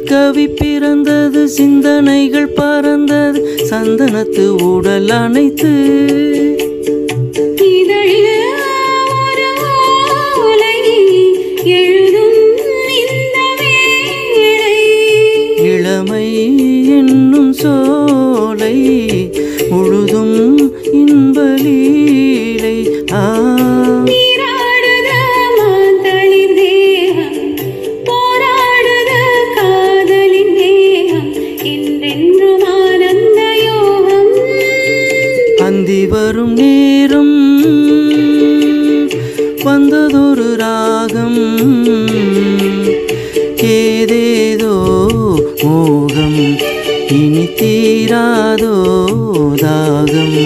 கவி பிறந்தது சிந்தனைகள் பறந்தது சந்தனத்து உடல் அணைத்து இதழில் ஒரு ஓலை எழுதும் இந்த வேளை இளமை என்னும் சோலை முழுதும் இன்பலீலை ஆ நீராடுத மாந்தளிர் தேகம் போராடுத காதலின் தேகம் என்றென்றும் ஆனந்த யோகம் அந்தி வரும் நேரம் வந்ததொரு ராகம் ஏதேதோ மோகம் இனி தீராதோ தாகம்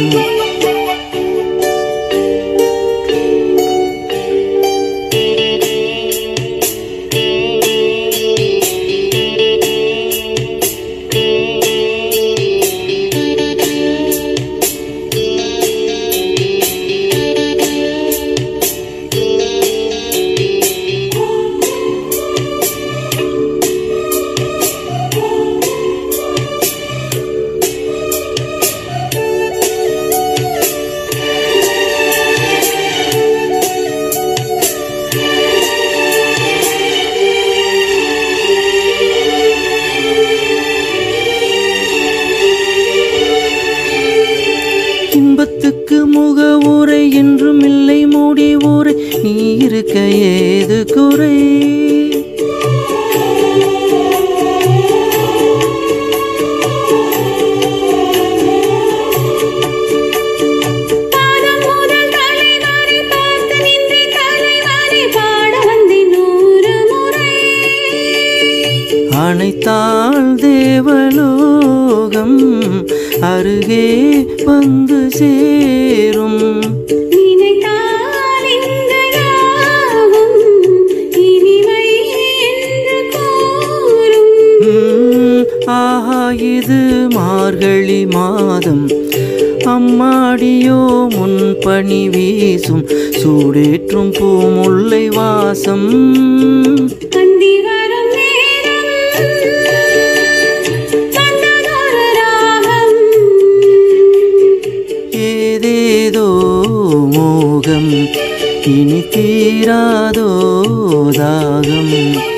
இன்பத்துக்கு முக ஊரை என்றும் இல்லை மூடி ஊரை நீ இருக்க ஏது குறை பாதம் முதல் தலைவரை பார்த்து நின்றே தலைவரை பாட வந்தேன் நூறு முறை அணைத்தாள் தேவலோகம் அருகே வந்து சேரும் நினைத்தால் இந்த யாவும் இனிமை என்று கூறும் உம், ஆஹா இது மார்கழி மாதம் அம்மாடியோ முன் பனி வீசும் சூடேற்றும் பூமுல்லை வாசம் அந்தி வரும் நேரம் வந்ததொரு ராகம் ஏதேதோ மோகம் இனி தீராதோ தாகம்